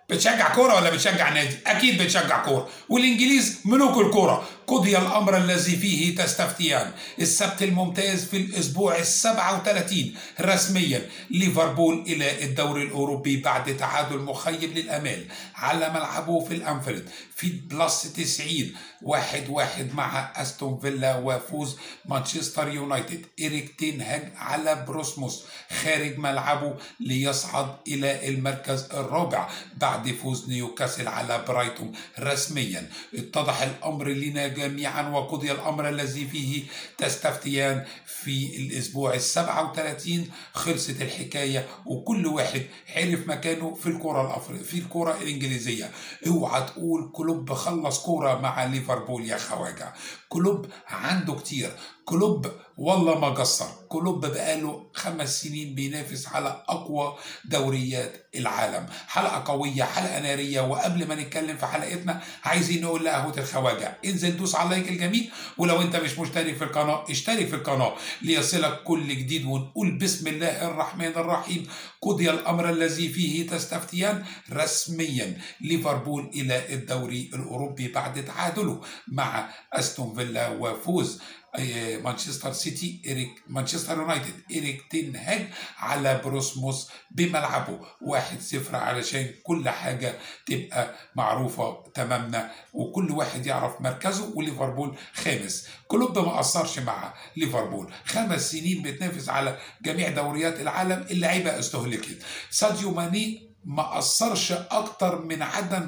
بتشجع كورة ولا بتشجع نادي؟ أكيد بتشجع كورة، والإنجليز ملوك الكورة، قضي الأمر الذي فيه تستفتيان، السبت الممتاز في الأسبوع السبعة وثلاثين رسميا ليفربول إلى الدوري الأوروبي بعد تعادل مخيب للأمال على ملعبه في الأنفيلد في بلس 90 واحد واحد مع أستون فيلا وفوز مانشستر يونايتد إيريك تين هاج على بروسموس خارج ملعبه ليصعد إلى المركز الرابع بعد فوز نيوكاسل على برايتون رسميا اتضح الأمر لنا جميعا وقضي الأمر الذي فيه تستفتيان في الأسبوع السبعة وثلاثين خلصت الحكاية وكل واحد عرف مكانه في الكرة الأفريقية في الكرة الإنجليزية اوعى تقول كلوب خلص كورة مع ليفربول يا خواجة كلوب عنده كتير كلوب والله ما قصر كلوب بقاله خمس سنين بينافس على أقوى دوريات العالم حلقة قوية حلقة نارية وقبل ما نتكلم في حلقتنا عايزين نقول لقهوة الخواجة انزل دوس على اللايك الجميل ولو انت مش مشترك في القناة اشترك في القناة ليصلك كل جديد ونقول بسم الله الرحمن الرحيم قضي الأمر الذي فيه تستفتيان رسميا ليفربول إلى الدوري الأوروبي بعد تعادله مع أستون فيلا وفوز مانشستر سيتي إريك مانشستر يونايتد إريك تين هاج على بروسموس بملعبه واحد صفر علشان كل حاجة تبقى معروفة تمامنا وكل واحد يعرف مركزه وليفربول خامس كلوب ما قصرش مع ليفربول خمس سنين بتنافس على جميع دوريات العالم اللعيبة استهلكت ساديو ماني ما أثرش أكتر من عدم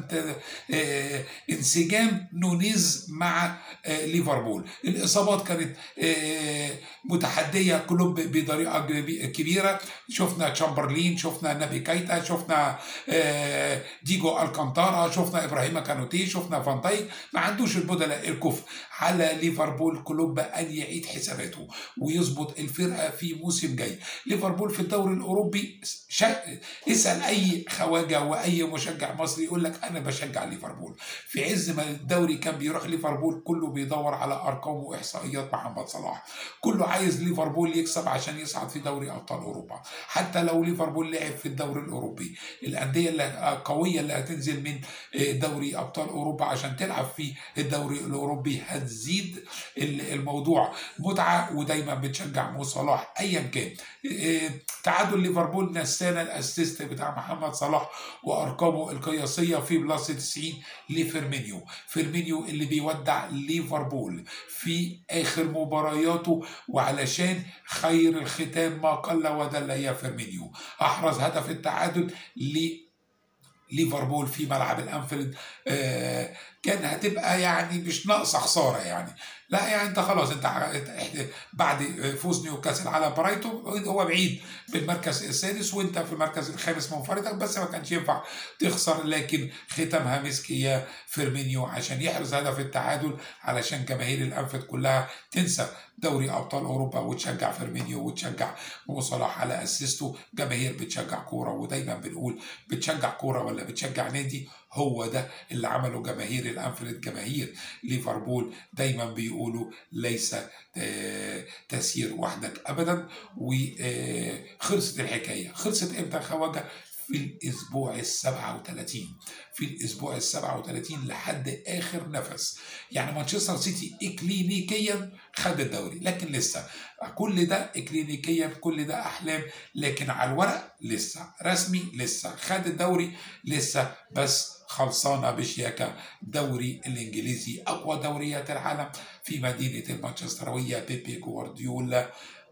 آه انسجام نونيز مع آه ليفربول الإصابات كانت آه متحدية كلوب بطريقة كبيرة شفنا تشامبرلين شفنا نبي كايتا شفنا ديجو الكانتارا شفنا إبراهيم كانوتي شفنا فان دايك ما عندوش البدلاء الكفء على ليفربول كلوب أن يعيد حساباته ويظبط الفرقة في موسم جاي ليفربول في الدوري الأوروبي شا... اسأل أي خواجه واي مشجع مصري يقول لك انا بشجع ليفربول في عز ما الدوري كان بيروح ليفربول كله بيدور على ارقام واحصائيات محمد صلاح كله عايز ليفربول يكسب عشان يصعد في دوري ابطال اوروبا حتى لو ليفربول لعب في الدوري الاوروبي الانديه القويه اللي هتنزل من دوري ابطال اوروبا عشان تلعب في الدوري الاوروبي هتزيد الموضوع متعه ودايما بتشجع مو صلاح ايا كان تعادل ليفربول نسانا الاسيست بتاع محمد صلاح وارقامه القياسيه في بلس 90 لفيرمينيو فيرمينيو اللي بيودع ليفربول في اخر مبارياته وعلشان خير الختام ما قل ودل يا فيرمينيو احرز هدف التعادل ل ليفربول في ملعب الانفيلد آه كان هتبقى يعني مش ناقصه خساره يعني لا يعني انت خلاص انت بعد فوز نيوكاسل على برايتون هو بعيد بالمركز السادس وانت في المركز الخامس منفردا بس ما كانش ينفع تخسر لكن ختمها مسك يا فيرمينيو عشان يحرز هدف التعادل علشان جماهير الانفيلد كلها تنسى دوري ابطال اوروبا وتشجع فيرمينيو وتشجع مو صلاح على اسيسته جماهير بتشجع كوره ودايما بنقول بتشجع كوره ولا بتشجع نادي هو ده اللي عمله جماهير الانفيلد جماهير ليفربول دايما بيقولوا ليس تسيير وحدك ابدا وخلصت الحكايه خلصت امتى خواجه في الاسبوع السبعة وثلاثين في الاسبوع السبعة وثلاثين لحد اخر نفس يعني مانشستر سيتي اكلينيكيا خد الدوري لكن لسه كل ده اكلينيكيا كل ده احلام لكن على الورق لسه رسمي لسه خد الدوري لسه بس خلصانة بشياكة دوري الإنجليزي أقوى دوريات العالم في مدينة المانشستروية بيبي جوارديولا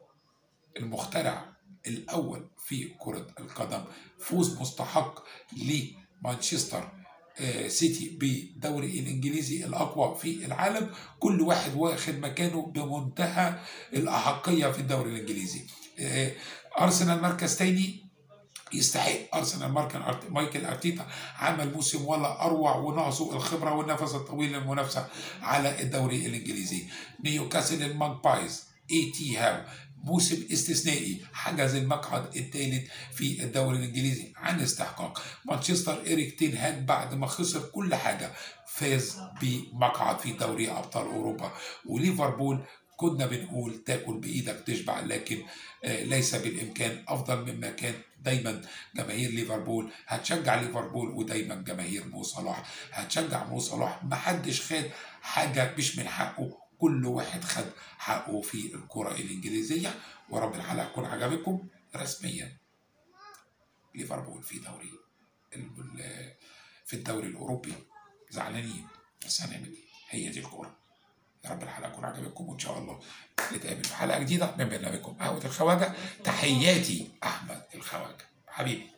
المخترع الأول في كرة القدم فوز مستحق لمانشستر سيتي بالدوري الانجليزي الاقوى في العالم كل واحد واخد مكانه بمنتهى الاحقيه في الدوري الانجليزي ارسنال مركز تاني يستحق ارسنال مايكل ارتيتا عمل موسم ولا اروع وناقصه الخبره والنفس الطويل للمنافسه على الدوري الانجليزي نيوكاسل الماجبايز اي تي هاو موسم استثنائي حجز المقعد الثالث في الدوري الانجليزي عن استحقاق مانشستر اريك تين هاج بعد ما خسر كل حاجه فاز بمقعد في دوري ابطال اوروبا وليفربول كنا بنقول تاكل بايدك تشبع لكن ليس بالامكان افضل مما كان دايما جماهير ليفربول هتشجع ليفربول ودايما جماهير مو صلاح هتشجع مو صلاح محدش خد حاجه مش من حقه كل واحد خد حقه في الكره الانجليزيه ورب الحلقه يكون عجبكم رسميا ليفربول في دوري ال- في الدوري الاوروبي زعلانين بس هنعمل ايه هي دي الكوره يا رب الحلقه تكون عجبتكم وان شاء الله نتقابل في حلقه جديده من برنامجكم قهوه الخواجه تحياتي احمد الخواجه حبيبي